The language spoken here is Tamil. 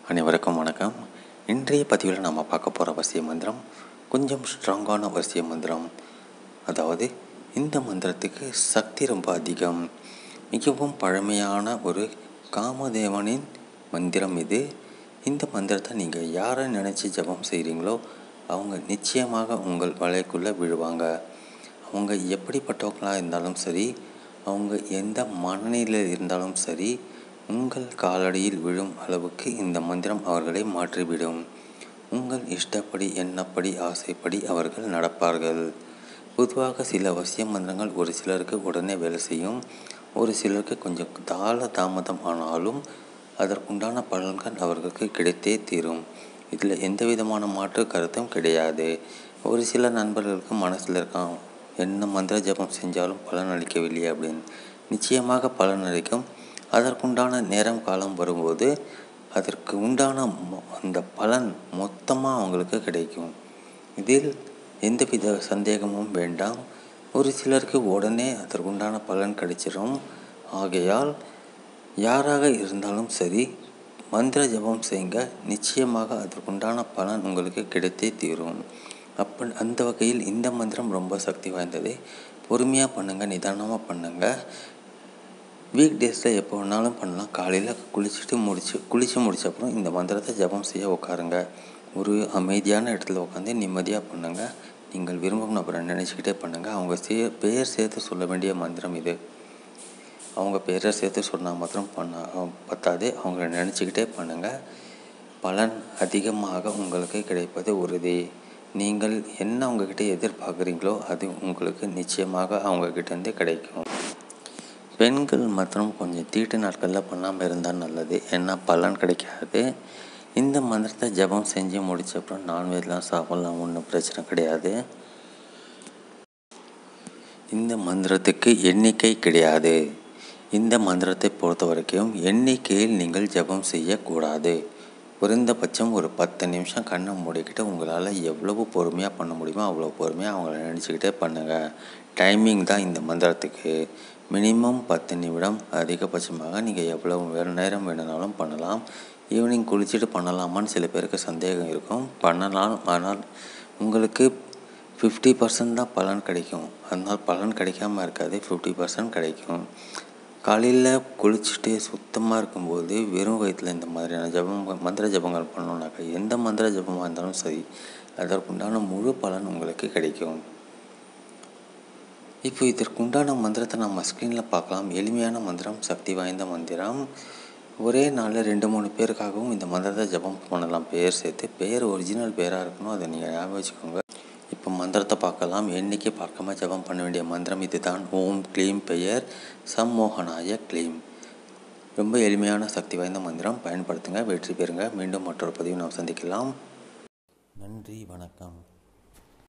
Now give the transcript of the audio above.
அனைவருக்கும் வணக்கம் இன்றைய பதிவில் நம்ம பார்க்க போகிற வசிய மந்திரம் கொஞ்சம் ஸ்ட்ராங்கான வசிய மந்திரம் அதாவது இந்த மந்திரத்துக்கு சக்தி ரொம்ப அதிகம் மிகவும் பழமையான ஒரு காமதேவனின் மந்திரம் இது இந்த மந்திரத்தை நீங்கள் யாரை நினச்சி ஜபம் செய்கிறீங்களோ அவங்க நிச்சயமாக உங்கள் வலைக்குள்ளே விழுவாங்க அவங்க எப்படிப்பட்டவங்களாக இருந்தாலும் சரி அவங்க எந்த மனநிலையில் இருந்தாலும் சரி உங்கள் காலடியில் விழும் அளவுக்கு இந்த மந்திரம் அவர்களை மாற்றிவிடும் உங்கள் இஷ்டப்படி எண்ணப்படி ஆசைப்படி அவர்கள் நடப்பார்கள் பொதுவாக சில வசிய மந்திரங்கள் ஒரு சிலருக்கு உடனே வேலை செய்யும் ஒரு சிலருக்கு கொஞ்சம் தாள தாமதம் ஆனாலும் அதற்குண்டான பலன்கள் அவர்களுக்கு கிடைத்தே தீரும் இதில் எந்த விதமான மாற்று கருத்தும் கிடையாது ஒரு சில நண்பர்களுக்கு மனசில் இருக்கான் என்ன மந்திர ஜபம் செஞ்சாலும் பலன் அளிக்கவில்லையே அப்படின்னு நிச்சயமாக பலன் அளிக்கும் அதற்குண்டான நேரம் காலம் வரும்போது அதற்கு உண்டான அந்த பலன் மொத்தமாக அவங்களுக்கு கிடைக்கும் இதில் எந்தவித சந்தேகமும் வேண்டாம் ஒரு சிலருக்கு உடனே அதற்குண்டான பலன் கிடைச்சிடும் ஆகையால் யாராக இருந்தாலும் சரி மந்திர ஜபம் செய்யுங்க நிச்சயமாக அதற்குண்டான பலன் உங்களுக்கு கிடைத்தே தீரும் அப்போ அந்த வகையில் இந்த மந்திரம் ரொம்ப சக்தி வாய்ந்தது பொறுமையாக பண்ணுங்கள் நிதானமாக பண்ணுங்கள் வீக் டேஸில் எப்போ வேணாலும் பண்ணலாம் காலையில் குளிச்சுட்டு முடிச்சு குளித்து முடிச்ச அப்புறம் இந்த மந்திரத்தை ஜபம் செய்ய உட்காருங்க ஒரு அமைதியான இடத்துல உட்காந்து நிம்மதியாக பண்ணுங்கள் நீங்கள் விரும்பும் நபரை நினச்சிக்கிட்டே பண்ணுங்கள் அவங்க சே பேர் சேர்த்து சொல்ல வேண்டிய மந்திரம் இது அவங்க பேரை சேர்த்து சொன்னால் மாத்திரம் பண்ண பத்தாது அவங்கள நினச்சிக்கிட்டே பண்ணுங்கள் பலன் அதிகமாக உங்களுக்கு கிடைப்பது உறுதி நீங்கள் என்ன அவங்கக்கிட்ட எதிர்பார்க்குறீங்களோ அது உங்களுக்கு நிச்சயமாக அவங்கக்கிட்டேருந்து கிடைக்கும் பெண்கள் மற்றும் கொஞ்சம் தீட்டு நாட்களில் பண்ணாமல் இருந்தால் நல்லது ஏன்னா பலன் கிடைக்காது இந்த மந்திரத்தை ஜபம் செஞ்சு முடிச்ச அப்புறம் நான்வெஜ்லாம் சாப்பிட்லாம் ஒன்றும் பிரச்சனை கிடையாது இந்த மந்திரத்துக்கு எண்ணிக்கை கிடையாது இந்த மந்திரத்தை பொறுத்த வரைக்கும் எண்ணிக்கையில் நீங்கள் ஜபம் செய்யக்கூடாது குறைந்தபட்சம் ஒரு பத்து நிமிஷம் கண்ணை மூடிக்கிட்டு உங்களால் எவ்வளவு பொறுமையாக பண்ண முடியுமோ அவ்வளோ பொறுமையாக அவங்கள நினச்சிக்கிட்டே பண்ணுங்கள் டைமிங் தான் இந்த மந்திரத்துக்கு மினிமம் பத்து நிமிடம் அதிகபட்சமாக நீங்கள் எவ்வளோ வேறு நேரம் வேணுனாலும் பண்ணலாம் ஈவினிங் குளிச்சுட்டு பண்ணலாமான்னு சில பேருக்கு சந்தேகம் இருக்கும் பண்ணலாம் ஆனால் உங்களுக்கு ஃபிஃப்டி பர்சன்ட் தான் பலன் கிடைக்கும் அதனால் பலன் கிடைக்காமல் இருக்காது ஃபிஃப்டி பர்சன்ட் கிடைக்கும் காலையில் குளிச்சுட்டு சுத்தமாக இருக்கும்போது வெறும் வயிற்றில் இந்த மாதிரியான ஜபம் மந்திர ஜபங்கள் பண்ணோம்னாக்கா எந்த மந்திர ஜபமாக இருந்தாலும் சரி அதற்குண்டான முழு பலன் உங்களுக்கு கிடைக்கும் இப்போ இதற்குண்டான மந்திரத்தை நம்ம ஸ்க்ரீனில் பார்க்கலாம் எளிமையான மந்திரம் சக்தி வாய்ந்த மந்திரம் ஒரே நாளில் ரெண்டு மூணு பேருக்காகவும் இந்த மந்திரத்தை ஜபம் பண்ணலாம் பேர் சேர்த்து பேர் ஒரிஜினல் பேராக இருக்கணும் அதை நீங்கள் ஞாபகம் வச்சுக்கோங்க இப்போ மந்திரத்தை பார்க்கலாம் எண்ணிக்கை பார்க்காம ஜபம் பண்ண வேண்டிய மந்திரம் இதுதான் ஓம் க்ளீம் பெயர் சம்மோகனாய க்ளீம் ரொம்ப எளிமையான சக்தி வாய்ந்த மந்திரம் பயன்படுத்துங்க வெற்றி பெறுங்க மீண்டும் மற்றொரு பதிவு நாம் சந்திக்கலாம் நன்றி வணக்கம்